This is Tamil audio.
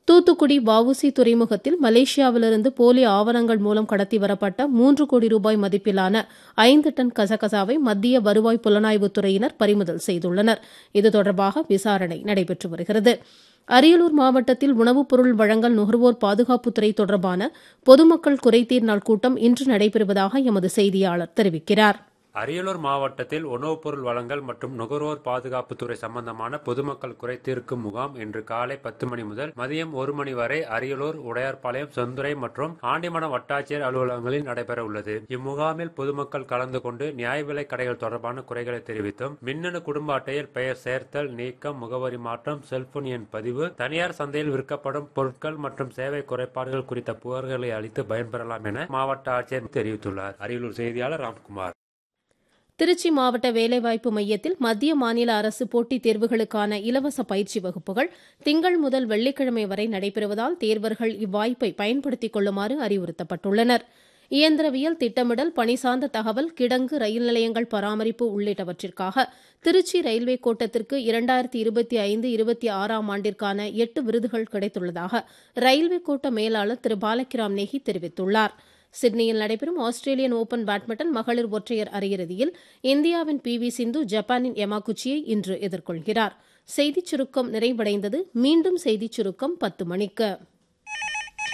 தூத்துக்குடி வஉசி துறைமுகத்தில் மலேசியாவிலிருந்து போலி ஆவணங்கள் மூலம் கடத்தி வரப்பட்ட மூன்று கோடி ரூபாய் மதிப்பிலான ஐந்து டன் கசகசாவை மத்திய வருவாய் புலனாய்வுத் துறையினர் பறிமுதல் செய்துள்ளனர் இது தொடர்பாக விசாரணை நடைபெற்று வருகிறது அரியலூர் மாவட்டத்தில் உணவுப் பொருள் வழங்கல் நுகர்வோர் பாதுகாப்புத்துறை தொடர்பான பொதுமக்கள் குறைதீர் நாள் கூட்டம் இன்று நடைபெறுவதாக எமது செய்தியாளர் தெரிவிக்கிறார் அரியலூர் மாவட்டத்தில் உணவுப் பொருள் வழங்கல் மற்றும் நுகர்வோர் பாதுகாப்புத்துறை சம்பந்தமான பொதுமக்கள் குறை தீர்க்கும் முகாம் இன்று காலை பத்து மணி முதல் மதியம் ஒரு மணி வரை அரியலூர் உடையார்பாளையம் செந்துறை மற்றும் ஆண்டிமடம் வட்டாட்சியர் அலுவலகங்களில் நடைபெற உள்ளது இம்முகாமில் பொதுமக்கள் கலந்து கொண்டு நியாய விலை கடைகள் தொடர்பான குறைகளை தெரிவித்தும் மின்னணு குடும்ப அட்டையில் பெயர் சேர்த்தல் நீக்கம் முகவரி மாற்றம் செல்போன் எண் பதிவு தனியார் சந்தையில் விற்கப்படும் பொருட்கள் மற்றும் சேவை குறைபாடுகள் குறித்த புகார்களை அளித்து பயன்பெறலாம் என மாவட்ட ஆட்சியர் தெரிவித்துள்ளார் அரியலூர் செய்தியாளர் ராம்குமார் திருச்சி மாவட்ட வேலைவாய்ப்பு மையத்தில் மத்திய மாநில அரசு போட்டித் தேர்வுகளுக்கான இலவச பயிற்சி வகுப்புகள் திங்கள் முதல் வெள்ளிக்கிழமை வரை நடைபெறுவதால் தேர்வர்கள் இவ்வாய்ப்பை பயன்படுத்திக் கொள்ளுமாறு அறிவுறுத்தப்பட்டுள்ளனர் இயந்திரவியல் திட்டமிடல் பணி சார்ந்த தகவல் கிடங்கு ரயில் நிலையங்கள் பராமரிப்பு உள்ளிட்டவற்றிற்காக திருச்சி ரயில்வே கோட்டத்திற்கு இரண்டாயிரத்தி இருபத்தி ஐந்து இருபத்தி ஆறாம் ஆண்டிற்கான எட்டு விருதுகள் கிடைத்துள்ளதாக ரயில்வே கோட்ட மேலாளர் திரு பாலக்கிராம் நேகி தெரிவித்துள்ளாா் சிட்னியில் நடைபெறும் ஆஸ்திரேலியன் ஓபன் பேட்மிண்டன் மகளிர் ஒற்றையர் அரையிறுதியில் இந்தியாவின் பி வி சிந்து ஜப்பானின் யமாகுச்சியை இன்று எதிர்கொள்கிறார் செய்திச் சுருக்கம் நிறைவடைந்தது மீண்டும் செய்திச் சுருக்கம் பத்து மணிக்கு